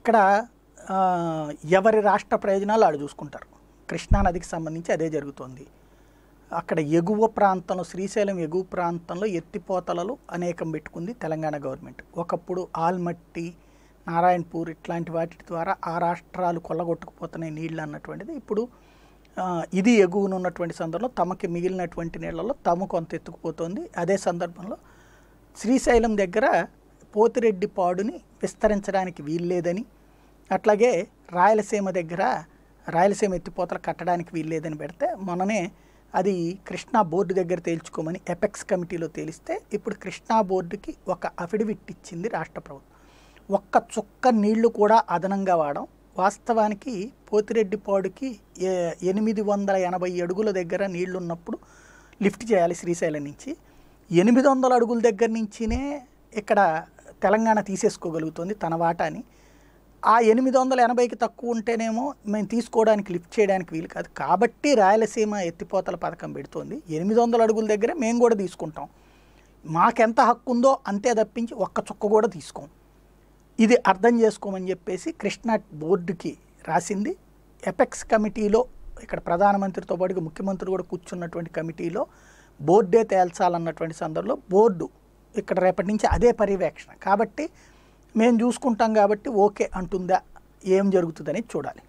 ఇక్కడ ఆ, ఎవరి రాష్ట్ర ప్రయోజనాలు ఆడు చూసుకుంటారు కృష్ణానదికి సంబంధించి అదే జరుగుతోంది అక్కడ ఎగువ ప్రాంతంలో శ్రీశైలం ఎగువ ప్రాంతంలో ఎత్తిపోతలలు అనేకం పెట్టుకుంది తెలంగాణ గవర్నమెంట్ ఒకప్పుడు ఆల్మట్టి నారాయణపూర్ ఇట్లాంటి వాటి ద్వారా ఆ రాష్ట్రాలు కొల్లగొట్టుకుపోతున్నాయి నీళ్ళు అన్నటువంటిది ఇప్పుడు ఆ, ఇది ఎగువన ఉన్నటువంటి సందర్భంలో తమకి మిగిలినటువంటి నీళ్ళలో తమ కొంత ఎత్తుకుపోతుంది అదే సందర్భంలో శ్రీశైలం దగ్గర పోతిరెడ్డి పాడుని విస్తరించడానికి వీల్లేదని అట్లాగే రాయలసీమ దగ్గర రాయలసీమ ఎత్తిపోతలు కట్టడానికి వీల్లేదని పెడితే మొన్ననే అది కృష్ణా బోర్డు దగ్గర తేల్చుకోమని ఎపెక్స్ కమిటీలో తేలిస్తే ఇప్పుడు కృష్ణా బోర్డుకి ఒక అఫిడవిట్ ఇచ్చింది రాష్ట్ర ప్రభుత్వం ఒక్క చుక్క నీళ్లు కూడా అదనంగా వాడడం వాస్తవానికి పోతిరెడ్డిపాడుకి ఏ- ఎనిమిది వందల ఎనభై అడుగుల దగ్గర నీళ్లు ఉన్నప్పుడు లిఫ్ట్ చేయాలి శ్రీశైలం నుంచి ఎనిమిది వందల అడుగుల దగ్గర నుంచినే ఇక్కడ తెలంగాణ తీసేసుకోగలుగుతుంది తన వాటాని ఆ ఎనిమిది వందల ఎనభైకి తక్కువ ఉంటేనేమో మేము తీసుకోవడానికి లిఫ్ట్ చేయడానికి వీలు కాదు కాబట్టి రాయలసీమ ఎత్తిపోతల పథకం పెడుతోంది ఎనిమిది వందల అడుగుల దగ్గరే మేము కూడా తీసుకుంటాం మాకెంత హక్కు ఉందో అంతే తప్పించి ఒక్క చుక్క కూడా తీసుకోం ఇది అర్థం చేసుకోమని చెప్పేసి కృష్ణా బోర్డుకి రాసింది ఎపెక్స్ కమిటీలో ఇక్కడ ప్రధానమంత్రితో పాటుగా ముఖ్యమంత్రి కూడా కూర్చున్నటువంటి కమిటీలో బోర్డే తేల్చాలన్నటువంటి సందర్భంలో బోర్డు ఇక్కడ రేపటి నుంచి అదే పర్యవేక్షణ కాబట్టి మేము చూసుకుంటాం కాబట్టి ఓకే అంటుందా ఏం జరుగుతుందని చూడాలి